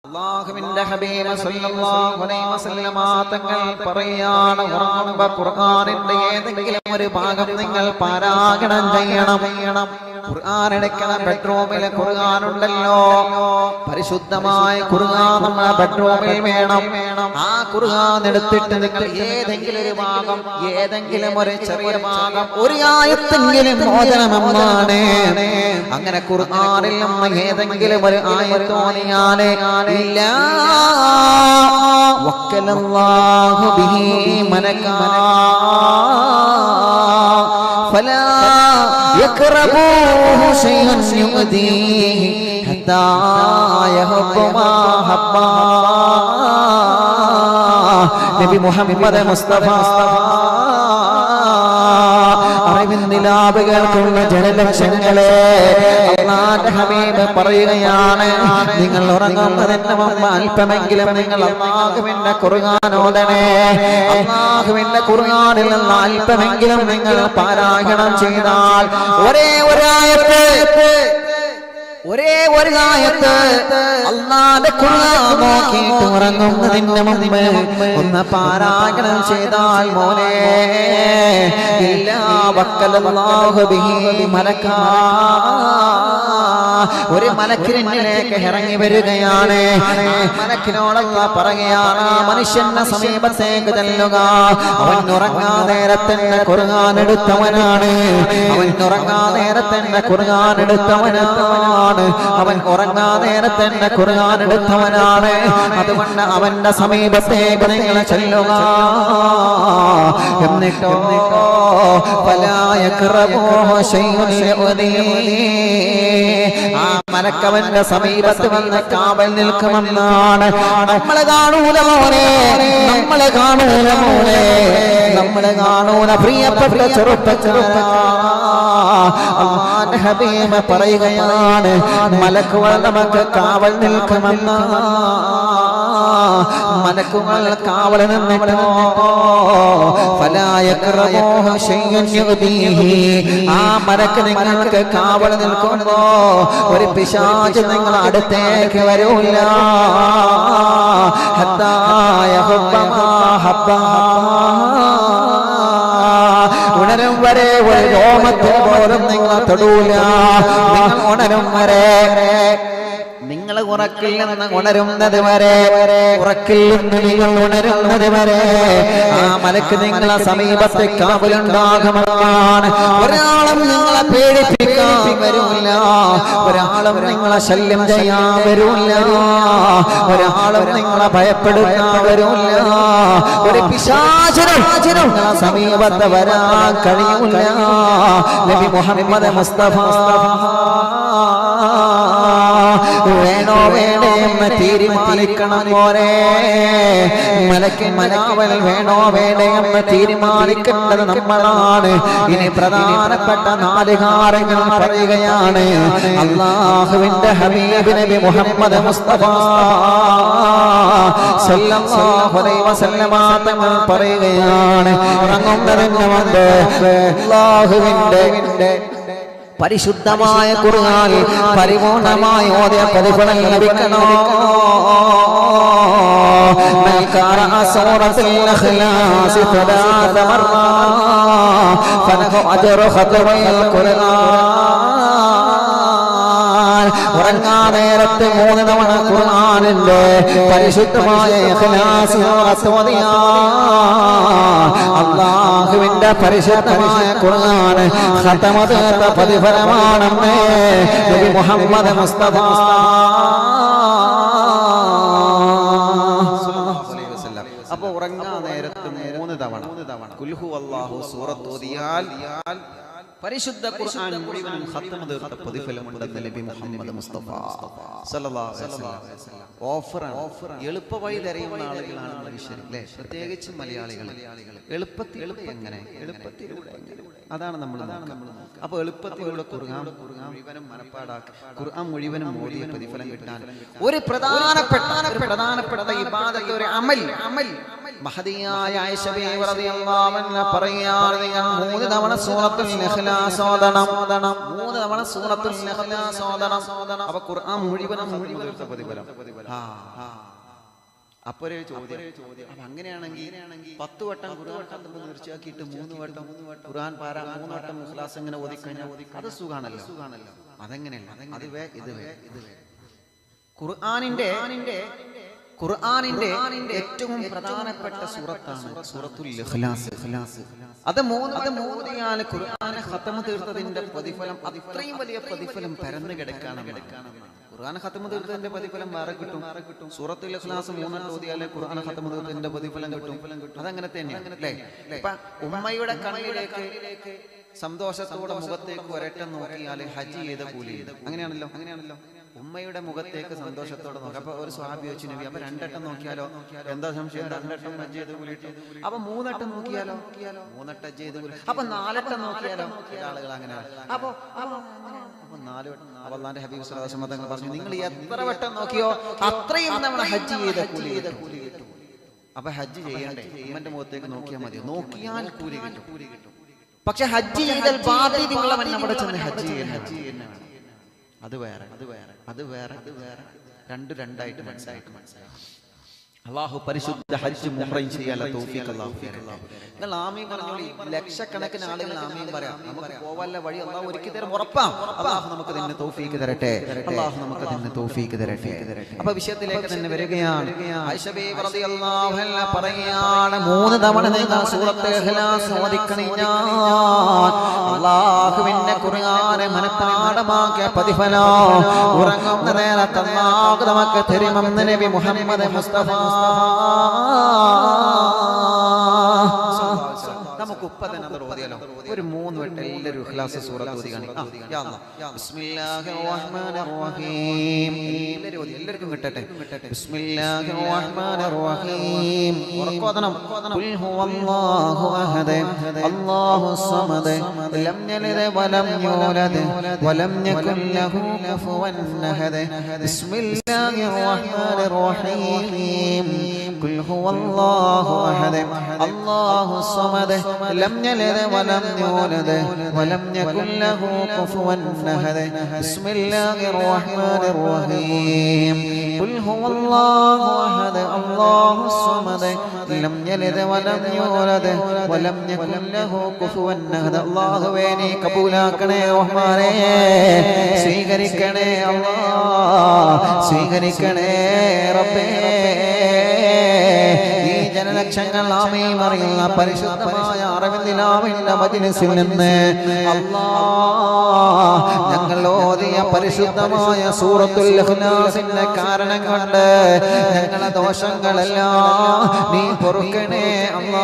അള്ളാഹുവിന്റെ ഹബീബ് സല്ലല്ലാഹു അലൈഹി വസല്ലമ തങ്ങൾ പറയാണ് ഉറങ്ങുമ്പോ ഖുർആനിന്റെ ഏതെങ്കിലും ഒരു ഭാഗം നിങ്ങൾ പാരായണം ചെയ്യണം ചെയ്യണം ഖുർആൻ എടുക്കണ ബെഡ്റൂമിൽ ഖുർആൻ ഉണ്ടല്ലോ പരിശുദ്ധമായ ഖുർആൻ നമ്മുടെ ബെഡ്റൂമിൽ വേണം വേണം ആ ഖുർആൻ എടുത്തിട്ട് നിങ്ങൾ ഏതെങ്കിലും ഒരു ഭാഗം ഏതെങ്കിലും ഒരു ചെറിയ ഭാഗം ഒരു ആയത്തെങ്കിലും മോചനമെന്നാണ് അങ്ങനെ ഖുർആനിൽ നിന്ന് ഏതെങ്കിലും ഒരു ആയത്ത് ഓതിയാലേ ഇല്ല വക്കലല്ലാഹു ബിഹി മലക്കാ فلا يقربوه شيء يؤذيه حتى يهب ما هبا നബി മുഹമ്മദ് മുസ്തഫ അറിവിന്ദിലാപ് കേൾക്കുന്ന ജനലക്ഷങ്ങളെ അള്ളാന്റെ ഹബീബ് പറയുകയാണ് നിങ്ങൾ ഉറങ്ങുന്നതിന് മുമ്പ് അല്പമെങ്കിലും നിങ്ങൾ അള്ളാഹുവിന്റെ കുറുകാനോദനെ അള്ളാഹുവിന്റെ കുറുകാനിൽ നിന്ന് അല്പമെങ്കിലും നിങ്ങൾ പാരായണം ചെയ്താൽ ഒരേ ഒരായത്ത് ഒരേ ഒരു ആയത്ത് അള്ളാന്റെ ഖുർആൻ നോക്കിയിട്ട് ഉറങ്ങുന്നതിന് മുമ്പ് ഒന്ന് പാരായണം ചെയ്താൽ മോനെ ഇല്ലാ വക്കലല്ലാഹു ബിഹി മലക്കാ ഒരു മലക്കിനിലേക്ക് ഇറങ്ങി വരികയാണ് ആ മലക്കിനോടല്ല പറയുകയാണ് ആ മനുഷ്യന്റെ സമീപത്തേക്ക് ചെല്ലുക അവൻ ഉറങ്ങാ നേരത്തിന്റെ കുറുകാൻ എടുത്തവനാണ് അവൻ ഉറങ്ങാ നേരത്തിന്റെ കുറുകാൻ എടുത്തവനാണ് അവൻ ഉറങ്ങാ നേരത്തിന്റെ കുറുകാൻ എടുത്തവനാണ് അതുകൊണ്ട് അവന്റെ സമീപത്തേക്ക് നിങ്ങൾ ചെല്ലുക എന്നിട്ടോ ഫലായ ആ മലക്കവന്റെ സമീപത്ത് വന്ന് കാവൽ നിൽക്കുമെന്നാണ് നമ്മളെ കാണൂല മോനെ നമ്മളെ കാണൂല മോനെ നമ്മളെ കാണൂല പ്രിയപ്പെട്ട ചെറുപ്പ ചെറുപ്പ ഹബീബ് പറയുകയാണ് മലക്കുകൾ നമുക്ക് കാവൽ നിൽക്കുമെന്ന മലക്കുകൾ കാവൽ നിന്നിട്ടോ ഫലായക്രമോഹ ആ മലക്ക് നിങ്ങൾക്ക് കാവൽ നിൽക്കുമ്പോ ഒരു പിശാച് നിങ്ങൾ അടുത്തേക്ക് വരൂല ഹത്തായ ഹുബ്ബമാ ഹബ്ബാ. ഉണരും വരെ ഒരു രോമത്തിന് പോലും നിങ്ങൾ തൊടൂല നിങ്ങൾ ഉണരും വരെ നിങ്ങൾ ഉറക്കിൽ നിന്ന് ഉണരുന്നത് വരെ ഉറക്കിൽ നിന്ന് നിങ്ങൾ ഉണരുന്നത് വരെ ആ മലക്ക് നിങ്ങളെ സമീപത്തെ കാവലുണ്ടാകുമെന്നാണ് ഒരാളും നിങ്ങളെ പേടിപ്പിക്കാൻ വരൂല ഒരാളും നിങ്ങളെ ശല്യം ചെയ്യാൻ വരൂല ഒരാളും നിങ്ങളെ ഭയപ്പെടുത്താൻ വരൂല ഒരു പിശാചനും നിങ്ങളെ സമീപത്ത് വരാൻ കഴിയൂല നബി മുഹമ്മദ് മുസ്തഫ വേണോ വേണോ എന്ന് തീരുമാനിക്കണം പോരെ മലക്ക് മനാവൽ വേണോ വേണോ എന്ന് തീരുമാനിക്കേണ്ടത് നമ്മളാണ് ഇനി പ്രധാനപ്പെട്ട നാല് കാര്യങ്ങൾ പറയുകയാണ് അള്ളാഹുവിന്റെ ഹബീബ് നബി മുഹമ്മദ് മുസ്തഫ സല്ലല്ലാഹു അലൈഹി വസല്ലമ തങ്ങൾ പറയുകയാണ് ഉറങ്ങുന്നതിന് മുമ്പ് അള്ളാഹുവിന്റെ പരിശുദ്ധമായ ഖുർആൻ പരിപൂർണമായ ഓതിയ പ്രതിഫലം ലഭിക്കണോ من قرأ سورة الإخلاص ثلاث مرات فله أجر ختمي القرآن ഉറങ്ങാ നേരത്തെ മൂന്ന് തവണ ഖുർആനിന്റെ പരിശുദ്ധമായ ഇഖ്ലാസ് ഓതിയാ അള്ളാഹുവിന്റെ പരിശുദ്ധമായ ഖുർആൻ ഖതമ തീർത്ത പ്രതിഫലമാണെന്ന് നബി മുഹമ്മദ് മുസ്തഫ അപ്പൊ ഉറങ്ങാ നേരത്ത് മൂന്ന് തവണ കുൽഹു അല്ലാഹു സൂറത്ത് ഓതിയാൽ പരിശുദ്ധ ഖുർആൻ മുഴുവനും ഖത്തമ തീർത്ത പ്രതിഫലമുണ്ടെന്ന് നബി മുഹമ്മദ് മുസ്തഫ സല്ലല്ലാഹു അലൈഹി വസല്ലം ഓഫറാണ് എളുപ്പ വഴി തിരയുന്ന ആളുകളാണ് മനുഷ്യർ അല്ലേ പ്രത്യേകിച്ചും മലയാളികൾ എളുപ്പത്തിൽ എങ്ങനെ എളുപ്പത്തിലൂടെ എങ്ങനെ അതാണ് നമ്മൾ അപ്പൊ എളുപ്പത്തിലൂടെ ഖുർആൻ ഖുർആൻ മുഴുവനും മനപ്പാടാക്കി ഖുർആൻ മുഴുവനും ഓതിയ പ്രതിഫലം കിട്ടാൻ ഒരു പ്രധാനപ്പെട്ട ഒരു പ്രധാനപ്പെട്ട ഇബാദത്ത് ഒരു അമൽ അമൽ മഹദിയായ ആയിഷ ബീവി റളിയല്ലാഹു അൻഹ പറയാണ് നിങ്ങൾ മൂന്ന് തവണ സൂറത്തുൽ ഇഖ്ലാസ് ഓതണം മൂന്ന് തവണ സൂറത്തുൽ ഇഖ്ലാസ് ഓതണം അപ്പൊ ഖുർആൻ മുഴുവനും മുഴുവൻ തീർത്ത പ്രതിഫലം ആ അപ്പൊ ഒരു ചോദ്യം അപ്പൊ അങ്ങനെയാണെങ്കിൽ പത്ത് വട്ടം ഖുർആൻ ഖത്തം തീർച്ചയാക്കിയിട്ട് മൂന്ന് വട്ടം ഖുർആൻ പാര മൂന്ന് വട്ടം ഇഖ്ലാസ് ഇങ്ങനെ ഓതിക്കഴിഞ്ഞാൽ അത് സുഖാണല്ലോ സുഖാണല്ലോ അതെങ്ങനെയല്ല അത് വേ ഇത് വേ ഇത് വേ ഖുർആനിന്റെ ഖുർആനിന്റെ ഏറ്റവും പ്രധാനപ്പെട്ട സൂറത്താണ് സൂറത്തുൽ ഇഖ്ലാസ് ഇഖ്ലാസ് അത് മൂന്ന് അത് മൂന്നിയാൽ ഖുർആനെ ഖത്തമ തീർത്തതിന്റെ പ്രതിഫലം അത്രയും വലിയ പ്രതിഫലം പരന്നു കിടക്കാണ് ഖുർആൻ ഖത്തമ തീർത്തതിന്റെ പ്രതിഫലം വേറെ കിട്ടും സൂറത്തുൽ ഇഖ്ലാസ് മൂന്നെണ്ണം ഓതിയാലേ ഖുർആൻ ഖത്തമ തീർത്തതിന്റെ പ്രതിഫലം കിട്ടും അതങ്ങനെ തന്നെയാണ് അല്ലേ ഇപ്പൊ ഉമ്മയുടെ കണ്ണിലേക്ക് സന്തോഷത്തോടെ മുഖത്തേക്ക് ഒരറ്റം നോക്കിയാൽ ഹജ്ജ് ചെയ്ത കൂലി അങ്ങനെയാണല്ലോ അങ്ങനെയാണല്ലോ ഉമ്മയുടെ മുഖത്തേക്ക് സന്തോഷത്തോടെ നോക്കാം അപ്പൊ ഒരു സ്വാഭി വെച്ച് നബി അപ്പൊ രണ്ടട്ടം നോക്കിയാലോ എന്താ സംശയം രണ്ടട്ടം ഹജ്ജ് ചെയ്ത് കൂലി കിട്ടും അപ്പൊ മൂന്നട്ടം നോക്കിയാലോ മൂന്നട്ടം ഹജ്ജ് ചെയ്ത് കൂലി അപ്പൊ നാലട്ടം നോക്കിയാലോ ചില ആളുകൾ അങ്ങനെയാണ് അപ്പൊ അപ്പൊ അപ്പൊ നാല് വട്ടം അപ്പൊ അള്ളാന്റെ ഹബീബ് സ്വലാസം തങ്ങൾ പറഞ്ഞു നിങ്ങൾ എത്ര വട്ടം നോക്കിയോ അത്രയും തവണ ഹജ്ജ് ചെയ്ത കൂലി ചെയ്ത കൂലി കിട്ടും അപ്പൊ ഹജ്ജ് ചെയ്യണ്ടേ ഉമ്മന്റെ മുഖത്തേക്ക് നോക്കിയാൽ മതി നോക്കിയാൽ കൂലി കിട്ടും കൂലി കിട്ടും പക്ഷെ ഹജ്ജ് ചെയ്താൽ ബാധ്യതയുള്ളവൻ അവിടെ ചെന്ന് ഹജ്ജ് ചെയ്യാൻ ഹജ്ജ് ചെയ്യുന്ന വേണം അത് വേറെ അത് വേറെ അത് വേറെ അത് വേറെ രണ്ട് രണ്ടായിട്ട് മനസ്സിലായിട്ട് മനസ്സിലായി അള്ളാഹു പരിശുദ്ധ ഹജ്ജ് മുഹറയും ചെയ്യാനുള്ള തൗഫീഖ് അള്ളാഹു തരട്ടെ. നിങ്ങൾ ആമീൻ പറഞ്ഞോളി ലക്ഷക്കണക്കിന് ആളുകൾ ആമീൻ പറയാം നമുക്ക് പോവാനുള്ള വഴി അള്ളാഹു ഒരുക്കി തരും ഉറപ്പാം അള്ളാഹു നമുക്ക് തന്നെ തൗഫീഖ് തരട്ടെ അള്ളാഹു നമുക്ക് തന്നെ തൗഫീഖ് തരട്ടെ അപ്പൊ വിഷയത്തിലേക്ക് തന്നെ വരികയാണ് ആയിഷ ബീവി റളിയല്ലാഹു അൻഹ പറയുകയാണ് മൂന്ന് തവണ നിങ്ങൾ സൂറത്തുൽ ഇഖ്ലാസ് ഓതിക്കണിഞ്ഞാൽ അള്ളാഹുവിന്റെ ഖുർആനെ മനഃപ്പാഠമാക്കിയ പ്രതിഫലം ഉറങ്ങുന്ന നേരത്ത് അള്ളാഹു നമുക്ക് തരുമെന്ന് നബി മുഹമ്മദ് മുസ്തഫ നമുക്ക് ഉപ്പ തന്നെ അത് ഓതിയാലോ ഒരു മൂന്ന് വട്ടം എല്ലാവരും ഇഖ്ലാസ് സൂറത്ത് ഓതി കാണിക്കാം ആ, യാ അല്ലാ. ബിസ്മില്ലാഹിർ റഹ്മാനിർ റഹീം എല്ലാവരും ഓതി എല്ലാവർക്കും കിട്ടട്ടെ ബിസ്മില്ലാഹിർ റഹ്മാനിർ റഹീം ഉറക്കോതണം ഖുൽ ഹുവല്ലാഹു അഹദ് അല്ലാഹു സമദ് ലം യലിദ് വലം യൂലദ് വലം യകുൽ ലഹു കുഫുവൻ അഹദ് ബിസ്മില്ലാഹിർ റഹ്മാനിർ റഹീം ഖുൽ ഹുവല്ലാഹു അഹദ് അല്ലാഹു സമദ് ലം യലിദ് വലം യൂലദ് വലം യകുൽ ലഹു കുഫുവൻ അഹദ് ബിസ്മില്ലാഹിർ റഹ്മാനിർ റഹീം ഖുൽ ഹുവല്ലാഹു അഹദ് അല്ലാഹു സമദ് ലം യലിദ് വലം യൂലദ് വലം യകുൽ ലഹു കുഫുവൻ അഹദ് അല്ലാഹുവേ നീ കബൂലാക്കണേ റഹ്മാനേ സ്വീകരിക്കണേ അല്ലാ സ്വീകരിക്കണേ റബ്ബേ ഈ ജനലക്ഷങ്ങൾ ആമയും അറിയുന്ന പരിശുദ്ധമായ അറിവിന്ദിലാവിന്റെ മജിലിസിൽ നിന്ന് അല്ലാ ഞങ്ങൾ ഓതിയ പരിശുദ്ധമായ സൂറത്തുൽ ഇഖ്ലാസിന്റെ കാരണം കൊണ്ട് ഞങ്ങളെ ദോഷങ്ങളെല്ലാം നീ പൊറുക്കണേ അല്ലാ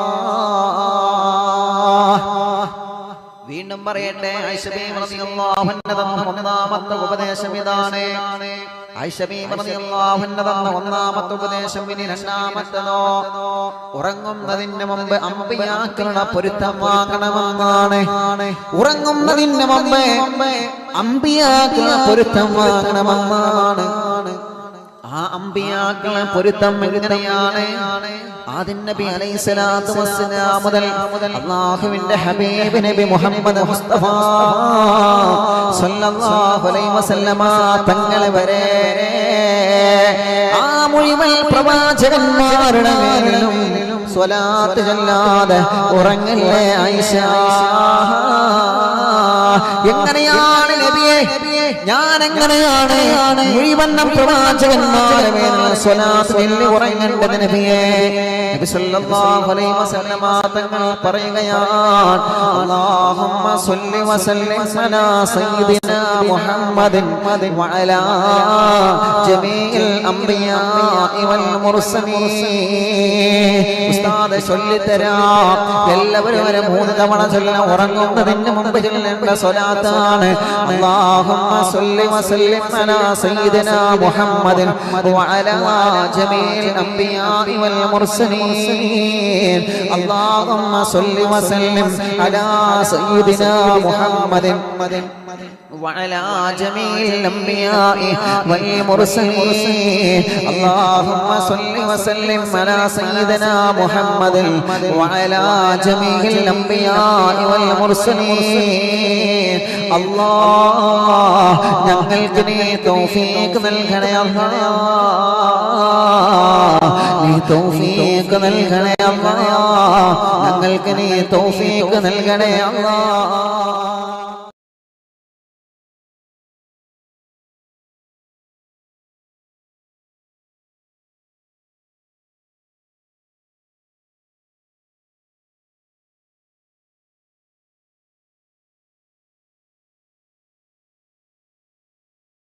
വീണ്ടും പറയട്ടെ ഐഷബീ റളിയല്ലാഹു അൻഹ തന്ന ഒന്നാമത്തെ ഉപദേശം ഇതാണ് ഐഷബീ റളിയല്ലാഹു അൻഹ തന്ന ഒന്നാമത്തെ ഉപദേശം ഇനി രണ്ടാമത്തേതോ ഉറങ്ങുന്നതിന് മുമ്പ് അമ്പിയാക്കളുടെ പൊരുത്തം വാങ്ങണമെന്നാണ് ഉറങ്ങുന്നതിന് മുമ്പ് അമ്പിയാക്കളുടെ പൊരുത്തം വാങ്ങണമെന്നാണ് ആ അമ്പിയാക്കളെ പൊരുത്തം എങ്ങനെയാണ് ആദിൻ നബി അലൈഹി സ്വലാത്തു വസ്സലാം മുതൽ അല്ലാഹുവിന്റെ ഹബീബ് നബി മുഹമ്മദ് മുസ്തഫ സല്ലല്ലാഹു അലൈഹി വസല്ലമ തങ്ങളെ വരെ ആ മുഴുവൻ പ്രവാചകന്മാരുടെ മേലിലും സ്വലാത്ത് ചൊല്ലാതെ ഉറങ്ങല്ലേ ആയിഷ എങ്ങനെയാണ് നബിയെ ഞാൻ എങ്ങനെയാണ് മുഴുവൻ പ്രവാചകന്മാരെ മേലുള്ള സ്വലാത്ത് ചൊല്ലി ഉറങ്ങേണ്ടത് നബിയെ നബി സല്ലല്ലാഹു അലൈഹി വസല്ലമ തങ്ങൾ പറയുകയാണ് അല്ലാഹുമ്മ സ്വല്ലി വസല്ലിം അലാ സയ്യിദിനാ മുഹമ്മദിൻ വഅലാ ജമീഇൽ അംബിയാഇ വൽ മുർസലീൻ ഉസ്താദ് ചൊല്ലിത്തരാം എല്ലാവരും ഒരു മൂന്ന് തവണ ചൊല്ലണം ഉറങ്ങുന്നതിന് മുമ്പ് ചൊല്ലേണ്ട സ്വലാത്താണ് അല്ലാഹുമ്മ സ്വല്ലി വസല്ലിം അലാ സയ്യിദിനാ മുഹമ്മദിൻ വഅലാ ജമീൽ അംബിയാഇ വൽ മുർസലീൻ അല്ലാഹുമ്മ സ്വല്ലി വസല്ലിം അലാ സയ്യിദിനാ മുഹമ്മദിൻ وعلى جميع الأنبياء والمرسلين اللهم صل وسلم على سيدنا محمد وعلى جميع الأنبياء والمرسلين الله ഞങ്ങൾക്ക് നീ തൗഫീഖ് നൽകണേ അല്ലാ നീ തൗഫീഖ് നൽകണേ അല്ലാ ഞങ്ങൾക്ക് നീ തൗഫീഖ് നൽകണേ അല്ലാ